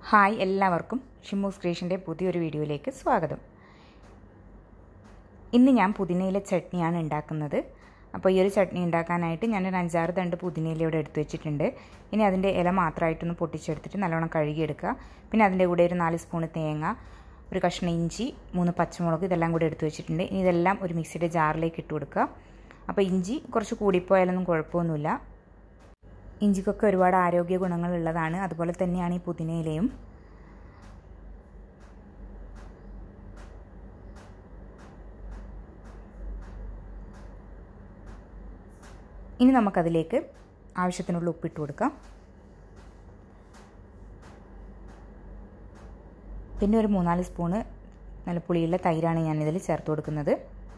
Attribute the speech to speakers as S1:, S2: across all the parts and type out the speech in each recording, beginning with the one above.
S1: hi എല്ലാവർക്കും ഷിമ്മൂസ് ക്രിയേഷൻ്റെ പുതിയൊരു വീഡിയോയിലേക്ക് സ്വാഗതം ഇന്ന് ഞാൻ പുതിനയിലെ ചട്നിയാണ് ഉണ്ടാക്കുന്നത് അപ്പോൾ ഈ ഒരു ചട്നി ഉണ്ടാക്കാനായിട്ട് ഞാനൊരു അഞ്ചാറ് തണ്ട് പുതിനയില ഇവിടെ എടുത്തു വെച്ചിട്ടുണ്ട് ഇനി അതിൻ്റെ ഇല മാത്രമായിട്ടൊന്ന് പൊട്ടിച്ചെടുത്തിട്ട് നല്ലോണം കഴുകിയെടുക്കുക പിന്നെ അതിൻ്റെ കൂടെ ഒരു നാല് സ്പൂണ് തേങ്ങ ഒരു കഷ്ണം ഇഞ്ചി മൂന്ന് പച്ചമുളക് ഇതെല്ലാം കൂടി എടുത്തു വെച്ചിട്ടുണ്ട് ഇനി ഇതെല്ലാം ഒരു മിക്സിയുടെ ജാറിലേക്ക് ഇട്ട് കൊടുക്കുക അപ്പോൾ ഇഞ്ചി കുറച്ച് കൂടിപ്പോയാലൊന്നും കുഴപ്പമൊന്നുമില്ല ഇഞ്ചിക്കൊക്കെ ഒരുപാട് ആരോഗ്യ ഗുണങ്ങളുള്ളതാണ് അതുപോലെ തന്നെയാണ് ഈ പുതിനയിലയും ഇനി നമുക്കതിലേക്ക് ആവശ്യത്തിനുള്ള ഉപ്പിട്ട് കൊടുക്കാം പിന്നെ ഒരു മൂന്നാല് സ്പൂണ് നല്ല പുളിയുള്ള തൈരാണ് ഞാനിതിൽ ചേർത്ത് കൊടുക്കുന്നത്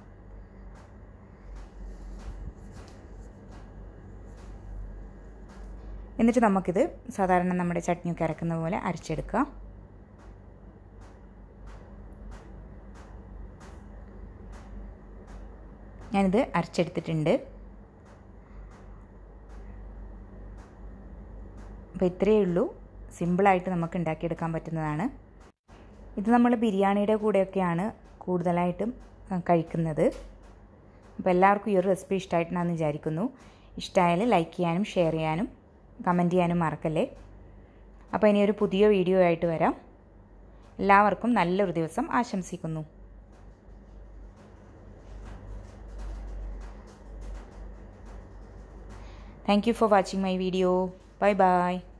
S1: എന്നിട്ട് നമുക്കിത് സാധാരണ നമ്മുടെ ചട്നിയൊക്കെ അരക്കുന്ന പോലെ അരച്ചെടുക്കാം ഞാനിത് അരച്ചെടുത്തിട്ടുണ്ട് അപ്പോൾ ഇത്രയേ ഉള്ളൂ സിമ്പിളായിട്ട് നമുക്ക് ഉണ്ടാക്കിയെടുക്കാൻ പറ്റുന്നതാണ് ഇത് നമ്മൾ ബിരിയാണിയുടെ കൂടെയൊക്കെയാണ് കൂടുതലായിട്ടും കഴിക്കുന്നത് അപ്പോൾ എല്ലാവർക്കും ഈ ഒരു റെസിപ്പി ഇഷ്ടമായിട്ടാണെന്ന് വിചാരിക്കുന്നു ഇഷ്ടമായാൽ ലൈക്ക് ചെയ്യാനും ഷെയർ ചെയ്യാനും കമൻറ്റ് ചെയ്യാനും മറക്കല്ലേ അപ്പോൾ ഇനി ഒരു പുതിയ വീഡിയോ ആയിട്ട് വരാം എല്ലാവർക്കും നല്ലൊരു ദിവസം ആശംസിക്കുന്നു thank you for watching my video bye by